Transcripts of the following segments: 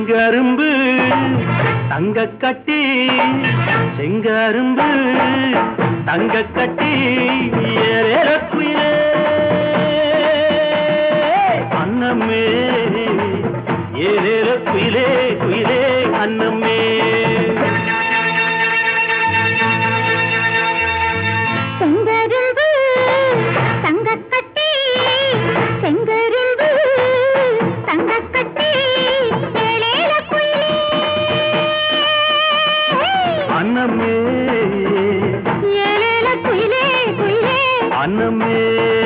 செங்கரும்பு தங்க கட்டி செங்கரும்பு தங்க கட்டி ஏறேற குயிலே அன்னமே ஏறேற குயிலே குயிலே அன்னமே செங்கரும்பு தங்கக்கட்டி செங்கரும்பு தங்கக்கட்டி ஏழேல குயிலே அன்னமே ஏழேல குயிலே குயிலே அன்னமே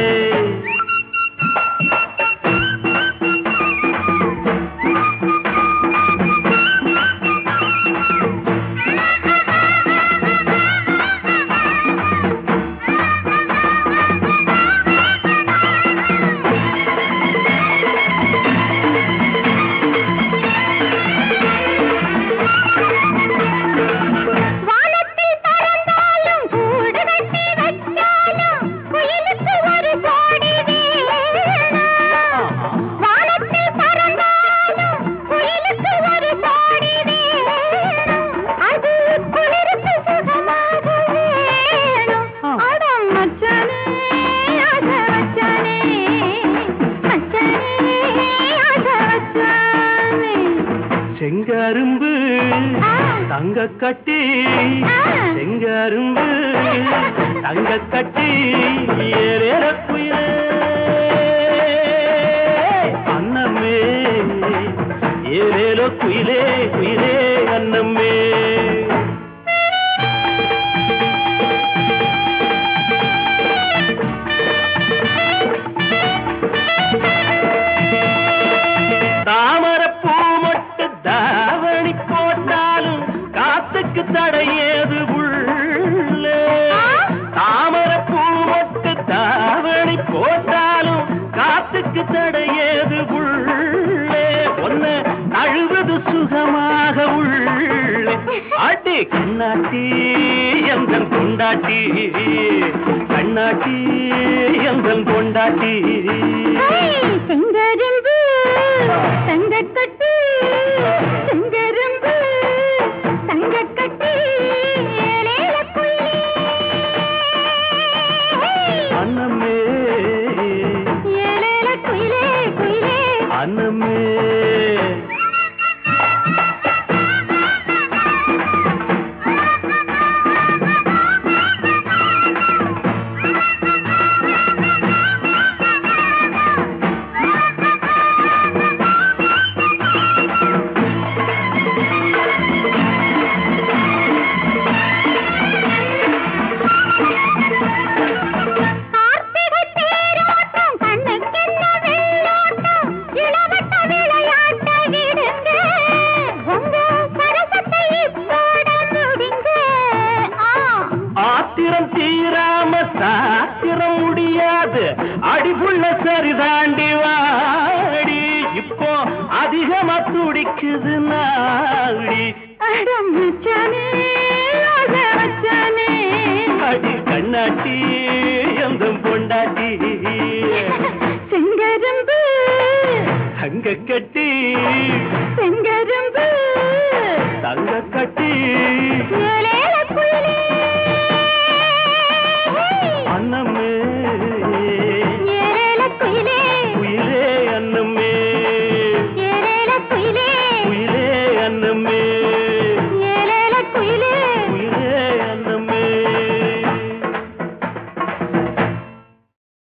வானத்தில் பறந்தாலும் கூடு கட்டி வச்சாலும் குயிலுக்கு ஒரு கோடி வேணும் வானத்தில் பறந்தாலும் குயிலுக்கு ஒரு கோடி வேணும் அது குளிருக்கு சுகமாக வேணும் அடம் மச்சானே ஆசை வச்சானே மச்சானே ஆசை வச்சானே செங்கரும்பு ஆ. தங்க கட்டி ஆ. செங்கரும்பு தங்க கட்டி ஏறேற குயிலே அன்னமே ஏறேலோ குயிலே குயிலே அன்னமே தாமரப்பூ மொட்டு தாவணி போட்டாலும் காத்துக்கு தடையேது உள்ளே தாமரப்பூ மொட்டு தாவணி போட்டாலும் காத்துக்கு தடையேது உள்ளே ஒன்ன அழுவது சுகமாக உள்ளே அடி கண்ணாட்டி எந்தன் கொண்டாட்டி கண்ணாட்டி எந்தன் கொண்டாட்டி செங்கரும்பு தங்கக்கட்டி செங்கரும்பு தங்கக்கட்டி ஏலேல குயிலே அன்னமே ஏலேல குயிலே குயிலே அன்னமே கார்த்திகை தேரோட்டம் கண்ணுக்கென்ன வெள்ளோட்டம் இளவட்ட விளையாட்ட விடுங்க உங்க சரசத்தை இப்போட முடிங்க ஆ ஆத்திரம் தீராம சாத்திரம் முடியாது அடிபுள்ள சரிதாண்டி வாடி இப்போ அதிகமா துடிக்குது நாடி அடம் மச்சானே ஆசை வச்சானே அடி கண்ணாட்டி எந்த பொண்டாட்டி செங்கரும்பு தங்க கட்டி செங்கரும்பு தங்க கட்டி ஏலே